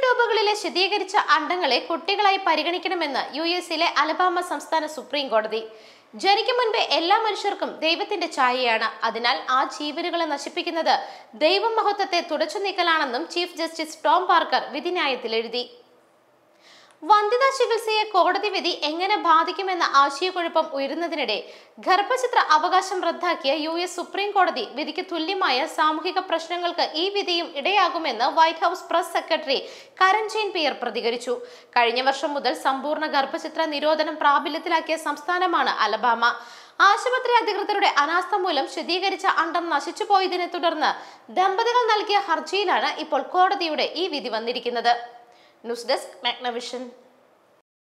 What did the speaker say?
ട്യൂബുകളിലെ ശുദ്ധീകരിച്ച അണ്ടങ്ങളെ കുട്ടികളായി പരിഗണിക്കണമെന്ന് യു എസിലെ അലബാമ സംസ്ഥാന സുപ്രീം കോടതി ജനിക്കും മുൻപേ എല്ലാ മനുഷ്യർക്കും ദൈവത്തിന്റെ ഛായയാണ് അതിനാൽ ആ ജീവനുകളെ നശിപ്പിക്കുന്നത് ദൈവമഹത്വത്തെ തുടച്ചു നീക്കലാണെന്നും ചീഫ് ജസ്റ്റിസ് ടോം പാർക്കർ വിധിന്യായത്തിൽ എഴുതി വന്ധ്യതാ ചികിത്സയെ കോടതി വിധി എങ്ങനെ ബാധിക്കുമെന്ന ആശയക്കുഴപ്പം ഉയരുന്നതിനിടെ ഗർഭചിത്ര അവകാശം റദ്ദാക്കിയ യു എസ് സുപ്രീം കോടതി വിധിക്ക് തുല്യമായ സാമൂഹിക പ്രശ്നങ്ങൾക്ക് ഈ വിധിയും ഇടയാകുമെന്ന് White House press secretary Karine Jean Pierre പ്രതികരിച്ചു കഴിഞ്ഞ വർഷം മുതൽ സമ്പൂർണ്ണ ഗർഭചിത്ര നിരോധനം പ്രാബല്യത്തിലാക്കിയ സംസ്ഥാനമാണ് അലബാമ ആശുപത്രി അധികൃതരുടെ അനാസ്ഥ മൂലം ശുദ്ധീകരിച്ച അണ്ടം നശിച്ചു പോയതിനെ തുടർന്ന് ദമ്പതികൾ നൽകിയ ഹർജിയിലാണ് ഇപ്പോൾ കോടതിയുടെ ഈ വിധി വന്നിരിക്കുന്നത് ന്യൂസ് ഡെസ്ക് മാഗ്നവിഷൻ